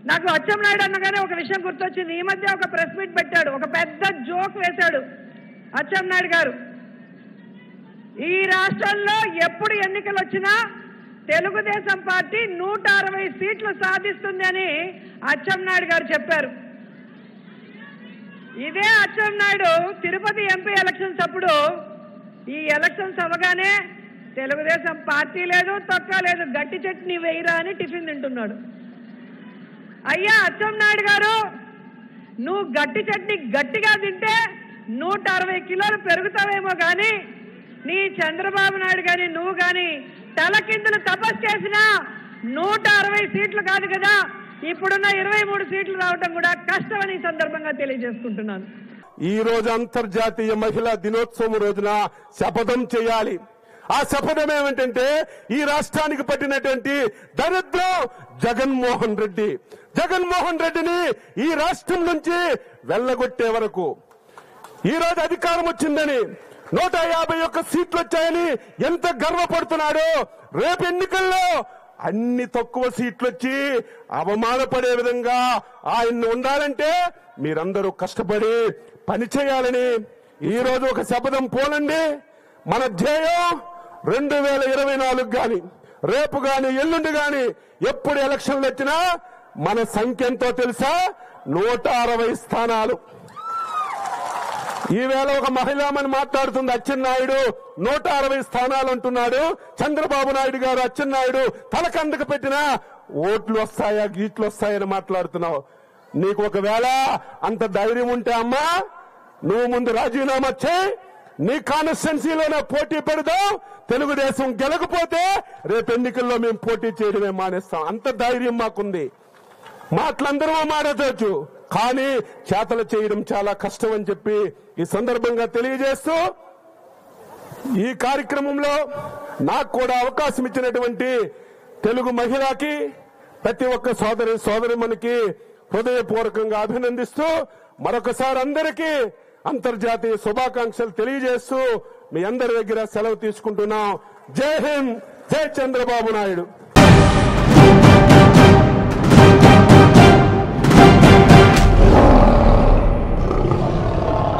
నాకు అచ్చెన్నాయుడు అన్నగానే ఒక విషయం గుర్తొచ్చింది ఈ మధ్య ఒక ప్రెస్ మీట్ పెట్టాడు ఒక పెద్ద జోక్ వేశాడు అచ్చెన్నాయుడు గారు ఈ రాష్ట్రంలో ఎప్పుడు ఎన్నికలు వచ్చినా తెలుగుదేశం పార్టీ నూట అరవై సీట్లు సాధిస్తుంది అని అచ్చెన్నాయుడు గారు చెప్పారు ఇదే అచ్చెన్నాయుడు తిరుపతి ఎంపీ ఎలక్షన్స్ అప్పుడు ఈ ఎలక్షన్స్ అవగానే తెలుగుదేశం పార్టీ లేదు తొక్క లేదు గట్టి చట్నీ వేయరా అని టిఫిన్ తింటున్నాడు అయ్యా అచ్చెన్నాయుడు గారు నువ్వు గట్టి చట్నీ గట్టిగా తింటే నూట అరవై కిలోలు పెరుగుతావేమో కానీ నీ చంద్రబాబు నాయుడు కానీ నువ్వు కానీ తలకిందులు తపస్సు చేసినా నూట అరవై సీట్లు కాదు కదా ఇప్పుడున్న ఇరవై మూడు సీట్లు రావటం కూడా కష్టమని ఈ సందర్భంగా తెలియజేసుకుంటున్నాను ఈ రోజు అంతర్జాతీయ మహిళా దినోత్సవం రోజున శపథం చేయాలి ఆ శపథం ఏమిటంటే ఈ రాష్ట్రానికి పట్టినటువంటి దరిద్రం జగన్మోహన్ రెడ్డి జగన్మోహన్ రెడ్డిని ఈ రాష్ట్రం నుంచి వెళ్ళగొట్టే వరకు ఈ రోజు అధికారం వచ్చిందని నూట యాభై ఒక్క సీట్లు వచ్చాయని ఎంత గర్వపడుతున్నాడో రేపు ఎన్నికల్లో అన్ని తక్కువ సీట్లు వచ్చి అవమానపడే విధంగా ఆయన్ని ఉండాలంటే మీరందరూ కష్టపడి పని చేయాలని ఈ రోజు ఒక శపథం పోలండి మన ధ్యేయం రెండు వేల ఇరవై నాలుగు గాని రేపు గాని ఎల్లుండి గాని ఎప్పుడు ఎలక్షన్లు వచ్చినా మన సంఖ్య ఎంతో తెలుసా నూట అరవై స్థానాలు ఈవేళ ఒక మహిళామని మాట్లాడుతుంది అచ్చెన్నాయుడు నూట అరవై స్థానాలు అంటున్నాడు చంద్రబాబు నాయుడు గారు అచ్చెన్నాయుడు తలకందకు పెట్టినా ఓట్లు వస్తాయా గీట్లు వస్తాయని మాట్లాడుతున్నావు నీకు ఒకవేళ అంత ధైర్యం ఉంటే అమ్మా నువ్వు ముందు రాజీనామా చేయి నీ కాన్స్టిట్యున్సీలోనే పోటీ పెడదాం తెలుగుదేశం గెలకపోతే రేపు ఎన్నికల్లో మేము పోటీ చేయడమే మానేస్తాం అంత ధైర్యం మాకుంది మాటలందరూ మాట్లాడవచ్చు కానీ చేతలు చేయడం చాలా కష్టం అని చెప్పి ఈ సందర్భంగా తెలియజేస్తూ ఈ కార్యక్రమంలో నాకు కూడా అవకాశం ఇచ్చినటువంటి తెలుగు మహిళకి ప్రతి ఒక్క సోదరి సోదరిమనికి హృదయపూర్వకంగా అభినందిస్తూ మరొకసారి అందరికీ అంతర్జాతీయ శుభాకాంక్షలు తెలియజేస్తూ మీ అందరి దగ్గర సెలవు తీసుకుంటున్నాం జై హింద్ జై చంద్రబాబు నాయుడు